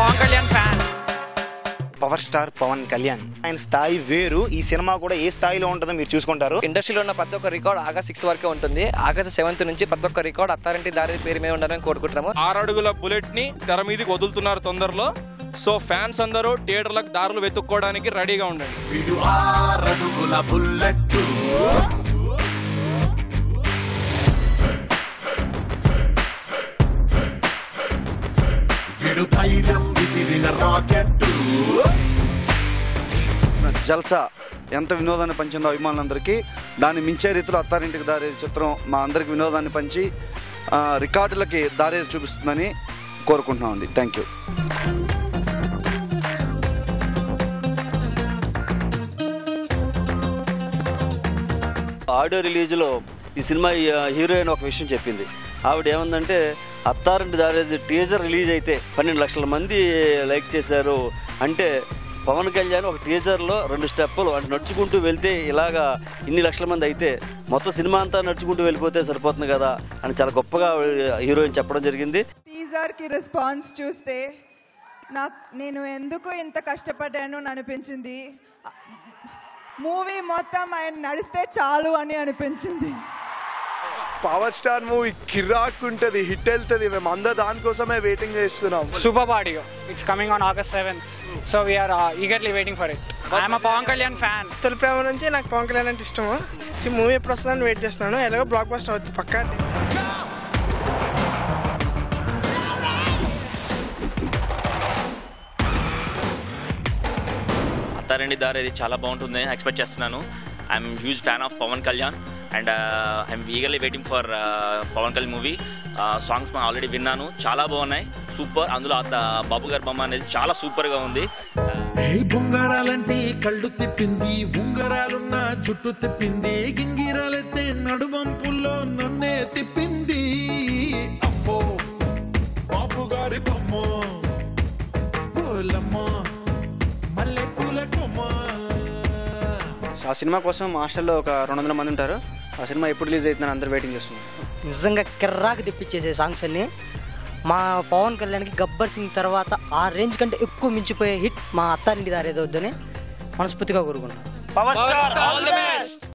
Pawan Kalyan fan power star Pawan Kalyan ఆయన స్థాయి వేరు ఈ సినిమా కూడా ఏ స్థాయిలో ఉంటుందో మీరు చూసుకుంటారు ఇండస్ట్రీలో ఉన్న ప్రతి ఒక్క రికార్డ్ ఆగస్ట్ సిక్స్ వరకే ఉంటుంది ఆగస్ట్ సెవెంత్ నుంచి ప్రతి ఒక్క రికార్డ్ అత్తారింటి దారి పేరు మీద ఉండాలని కోరుకుంటున్నాము ఆరడుగుల బుల్లెట్ ని తెర మీదకి వదులుతున్నారు తొందరలో సో ఫ్యాన్స్ అందరూ థియేటర్లకు దారులు వెతుక్కోవడానికి రెడీగా ఉండండి వీడు ఆరడుగుల బుల్లెట్టు వీడు ధైర్యం విసిరిన రాకెట్టు జల్సా ఎంత వినోదాన్ని పంచిందో అభిమానులందరికీ దాన్ని మించే రీతిలో అత్తారింటికి దారి చిత్రం మా అందరికి వినోదాన్ని పంచి ఆ, రికార్డులకి దారి చూపిస్తుందని కోరుకుంటున్నామండి థ్యాంక్ యూ ఆడియో రిలీజ్లో ఈ సినిమా హీరోయిన్ ఒక విషయం చెప్పింది ఆవిడ ఏమందంటే అత్తారింటి దారేది టీజర్ రిలీజ్ అయితే పన్నెండు లక్షల మంది లైక్ చేశారు అంటే పవన్ కళ్యాణ్ ఒక టీజర్లో రెండు స్టెప్పులు అంటే నడుచుకుంటూ వెళ్తే ఇలాగా ఇన్ని లక్షల మంది అయితే మొత్తం సినిమా అంతా నడుచుకుంటూ వెళ్ళిపోతే సరిపోతుంది కదా అని చాలా గొప్పగా హీరోయిన్ చెప్పడం జరిగింది టీజర్కి రెస్పాన్స్ చూస్తే నాకు నేను ఎందుకు ఇంత కష్టపడ్డాను అని అనిపించింది మూవీ మొత్తం ఆయన నడిస్తే చాలు అని అనిపించింది పవర్ స్టార్ మూవీ కిరాక్ ఉంటుంది హిట్ వెళ్తుంది మేము అందరు దానికోసమే వెయిటింగ్ చేస్తున్నాం super audio it's coming on August seventh so we are eagerly waiting for it I'm Pawan Kalyan fan Tholi Prema నుంచి నాకు పవన్ కళ్యాణ్ అంటే ఇష్టము ఈ మూవీ ఎప్పుడు వస్తుందని వెయిట్ చేస్తున్నాను ఎలాగో బ్లాక్ బస్టర్ అవుతుంది పక్కా అత్తారండి దారి అది చాలా బాగుంటుంది ఎక్స్పెక్ట్ చేస్తున్నాను I'm huge fan of Pawan Kalyan and I'm eagerly waiting for Pawan Kalyan movie songs మనం ఆల్రెడీ విన్నాను చాలా బాగున్నాయి సూపర్ అందులో ఆ బాబు గారి బొమ్మ అనేది చాలా సూపర్గా ఉంది ఏ బొంగరాలంటే కళ్ళు తిప్పింది ఉంగరాలున్న జుట్టు తిప్పింది గింగిరాలెత్తే నడుమంపుల్లో నన్నే తిప్పింది అమ్మో బాబు గారి బొమ్మ పూలమ్మ మల్లె పూల కొమ్మ సో ఆ సినిమా కోసం మా హాస్టల్లో ఒక రెండు వందల మంది ఉంటారు ఆ సినిమా ఎప్పుడు రిలీజ్ అవుతుందని అందరూ వెయిటింగ్ చేస్తున్నారు నిజంగా కిర్రాకి తెప్పించేసే సాంగ్స్ అన్ని మా పవన్ కళ్యాణ్కి గబ్బర్ సింగ్ తర్వాత ఆ రేంజ్ కంటే ఎక్కువ మించిపోయే హిట్ మా అత్తారింటి దారేదో వద్దని మనస్ఫూర్తిగా కోరుకున్నాను power star all the best